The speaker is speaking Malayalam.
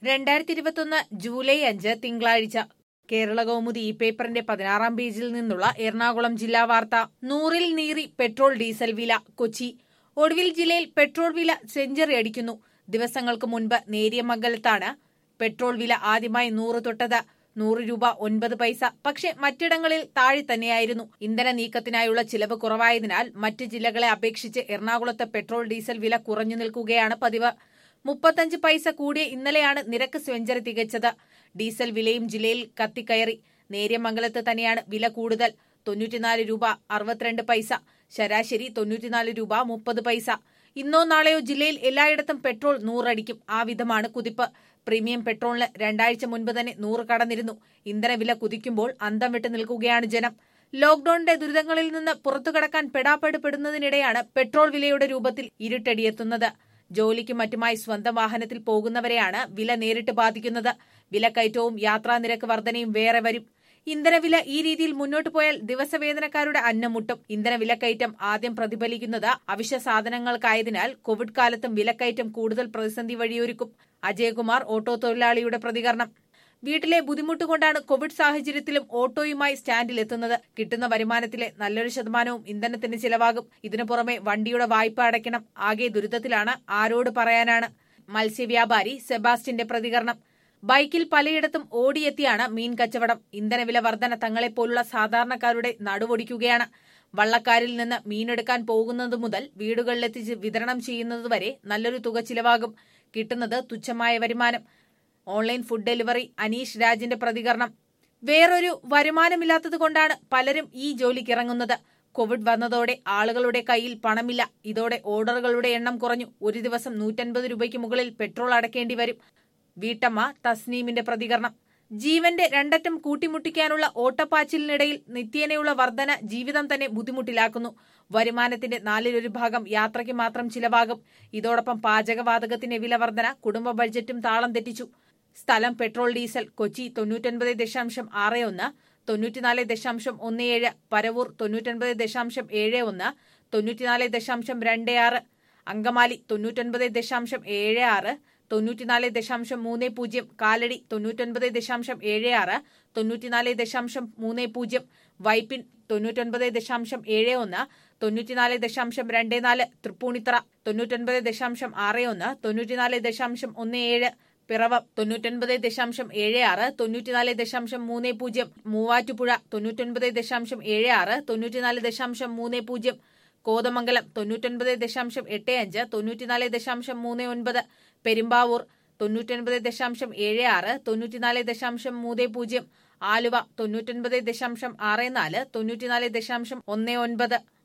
രണ്ടായിരത്തി ഇരുപത്തൊന്ന് ജൂലൈ അഞ്ച് തിങ്കളാഴ്ച കേരള കൗമുദി ഈ പേപ്പറിന്റെ പതിനാറാം പേജിൽ നിന്നുള്ള എറണാകുളം ജില്ലാ വാർത്ത നൂറിൽ നീറി പെട്രോൾ ഡീസൽ വില കൊച്ചി ഒടുവിൽ ജില്ലയിൽ പെട്രോൾ വില സെഞ്ചറി അടിക്കുന്നു ദിവസങ്ങൾക്ക് മുൻപ് നേരിയമംഗലത്താണ് പെട്രോൾ വില ആദ്യമായി നൂറ് തൊട്ടത് നൂറ് രൂപ ഒൻപത് പൈസ പക്ഷെ മറ്റിടങ്ങളിൽ താഴെ തന്നെയായിരുന്നു ഇന്ധന നീക്കത്തിനായുള്ള ചിലവ് കുറവായതിനാൽ മറ്റ് ജില്ലകളെ അപേക്ഷിച്ച് എറണാകുളത്ത് പെട്രോൾ ഡീസൽ വില കുറഞ്ഞു നിൽക്കുകയാണ് പതിവ് മുപ്പത്തഞ്ച് പൈസ കൂടിയ ഇന്നലെയാണ് നിരക്ക് സെഞ്ചറി തികച്ചത് ഡീസൽ വിലയും ജില്ലയിൽ കത്തിക്കയറി നേര്യമംഗലത്ത് തന്നെയാണ് വില കൂടുതൽ തൊണ്ണൂറ്റിനാല് രൂപ അറുപത്തിരണ്ട് പൈസ ശരാശരി തൊണ്ണൂറ്റിനാല് രൂപ മുപ്പത് പൈസ ഇന്നോ നാളെയോ ജില്ലയിൽ എല്ലായിടത്തും പെട്രോൾ നൂറടിക്കും ആ വിധമാണ് കുതിപ്പ് പ്രീമിയം പെട്രോളിന് രണ്ടാഴ്ച മുൻപ് തന്നെ നൂറ് കടന്നിരുന്നു ഇന്ധനവില കുതിക്കുമ്പോൾ അന്തം വിട്ട് നിൽക്കുകയാണ് ജനം ലോക്ഡൌണിന്റെ ദുരിതങ്ങളിൽ നിന്ന് പുറത്തുകടക്കാൻ പെടാപ്പാടുപെടുന്നതിനിടെയാണ് പെട്രോൾ വിലയുടെ രൂപത്തിൽ ഇരുട്ടടിയെത്തുന്നത് ജോലിക്കും മറ്റുമായി സ്വന്തം വാഹനത്തിൽ പോകുന്നവരെയാണ് വില നേരിട്ട് ബാധിക്കുന്നത് വിലക്കയറ്റവും യാത്രാനിരക്ക് വർധനയും വേറെ വരും ഇന്ധനവില ഈ രീതിയിൽ മുന്നോട്ട് പോയാൽ ദിവസവേതനക്കാരുടെ അന്നം മുട്ടും ഇന്ധന വിലക്കയറ്റം ആദ്യം പ്രതിഫലിക്കുന്നത് അവശ്യ സാധനങ്ങൾക്കായതിനാൽ കോവിഡ് കാലത്തും വിലക്കയറ്റം കൂടുതൽ പ്രതിസന്ധി വഴിയൊരുക്കും അജയകുമാർ ഓട്ടോ തൊഴിലാളിയുടെ പ്രതികരണം വീട്ടിലെ ബുദ്ധിമുട്ട് കൊണ്ടാണ് കോവിഡ് സാഹചര്യത്തിലും ഓട്ടോയുമായി സ്റ്റാൻഡിലെത്തുന്നത് കിട്ടുന്ന വരുമാനത്തിലെ നല്ലൊരു ശതമാനവും ഇന്ധനത്തിന് ചിലവാകും ഇതിനു പുറമെ വണ്ടിയുടെ വായ്പ അടയ്ക്കണം ആകെ ദുരിതത്തിലാണ് ആരോട് പറയാനാണ് മത്സ്യവ്യാപാരി സെബാസ്റ്റിന്റെ പ്രതികരണം ബൈക്കിൽ പലയിടത്തും ഓടിയെത്തിയാണ് മീൻ കച്ചവടം ഇന്ധനവില വർധന തങ്ങളെപ്പോലുള്ള സാധാരണക്കാരുടെ നടുവൊടിക്കുകയാണ് വള്ളക്കാരിൽ നിന്ന് മീനെടുക്കാൻ പോകുന്നത് മുതൽ വീടുകളിലെത്തിച്ച് വിതരണം ചെയ്യുന്നതുവരെ നല്ലൊരു തുക ചിലവാകും കിട്ടുന്നത് തുച്ഛമായ വരുമാനം ഓൺലൈൻ ഫുഡ് ഡെലിവറി അനീഷ് രാജിന്റെ പ്രതികരണം വേറൊരു വരുമാനമില്ലാത്തത് കൊണ്ടാണ് പലരും ഈ ജോലിക്കിറങ്ങുന്നത് കോവിഡ് വന്നതോടെ ആളുകളുടെ കയ്യിൽ പണമില്ല ഇതോടെ ഓർഡറുകളുടെ എണ്ണം കുറഞ്ഞു ഒരു ദിവസം നൂറ്റൻപത് രൂപയ്ക്ക് മുകളിൽ പെട്രോൾ അടക്കേണ്ടി വരും വീട്ടമ്മ തസ്നീമിന്റെ പ്രതികരണം ജീവന്റെ രണ്ടറ്റം കൂട്ടിമുട്ടിക്കാനുള്ള ഓട്ടപ്പാച്ചിലിനിടയിൽ നിത്യേനയുള്ള വർധന ജീവിതം തന്നെ ബുദ്ധിമുട്ടിലാക്കുന്നു വരുമാനത്തിന്റെ നാലിലൊരു ഭാഗം യാത്രയ്ക്ക് മാത്രം ചിലവാകും ഇതോടൊപ്പം പാചകവാതകത്തിന്റെ വില വർധന കുടുംബ ബഡ്ജറ്റും താളം തെറ്റിച്ചു സ്ഥലം പെട്രോൾ ഡീസൽ കൊച്ചി തൊണ്ണൂറ്റൊൻപത് ദശാംശം ആറ് ഒന്ന് തൊണ്ണൂറ്റിനാല് ദശാംശം ഒന്ന് ഏഴ് പരവൂർ തൊണ്ണൂറ്റൊൻപത് ദശാംശം ഏഴ് ഒന്ന് തൊണ്ണൂറ്റിനാല് ദശാംശം രണ്ട് ആറ് അങ്കമാലി തൊണ്ണൂറ്റൊൻപത് ദശാംശം ഏഴ് ആറ് തൊണ്ണൂറ്റിനാല് ദശാംശം മൂന്ന് പൂജ്യം കാലടി തൊണ്ണൂറ്റൊൻപത് ദശാംശം ഏഴ് ആറ് തൊണ്ണൂറ്റിനാല് ദശാംശം മൂന്ന് പൂജ്യം വൈപ്പിൻ തൊണ്ണൂറ്റൊൻപത് ദശാംശം ഏഴ് ഒന്ന് തൊണ്ണൂറ്റിനാല് ദശാംശം രണ്ട് നാല് തൃപ്പൂണിത്തറ തൊണ്ണൂറ്റൊൻപത് ദശാംശം ആറ് ഒന്ന് തൊണ്ണൂറ്റിനാല് ദശാംശം ഒന്ന് ഏഴ് പിറവം തൊണ്ണൂറ്റൊൻപത് ദശാംശം ഏഴ് ആറ് തൊണ്ണൂറ്റിനാല് ദശാംശം മൂന്ന് പൂജ്യം മൂവാറ്റുപുഴ തൊണ്ണൂറ്റൊൻപത് ദശാംശം ഏഴ് ആറ് തൊണ്ണൂറ്റിനാല് ദശാംശം മൂന്ന് പൂജ്യം കോതമംഗലം തൊണ്ണൂറ്റൊൻപത് ദശാംശം എട്ട് അഞ്ച് തൊണ്ണൂറ്റിനാല് ദശാംശം മൂന്ന് ഒൻപത് പെരുമ്പാവൂർ തൊണ്ണൂറ്റൊൻപത് ദശാംശം ഏഴ് ആറ് തൊണ്ണൂറ്റിനാല് ദശാംശം മൂന്ന് പൂജ്യം ആലുവ തൊണ്ണൂറ്റൊൻപത് ദശാംശം ആറ് നാല് തൊണ്ണൂറ്റിനാല് ദശാംശം ഒന്ന് ഒൻപത്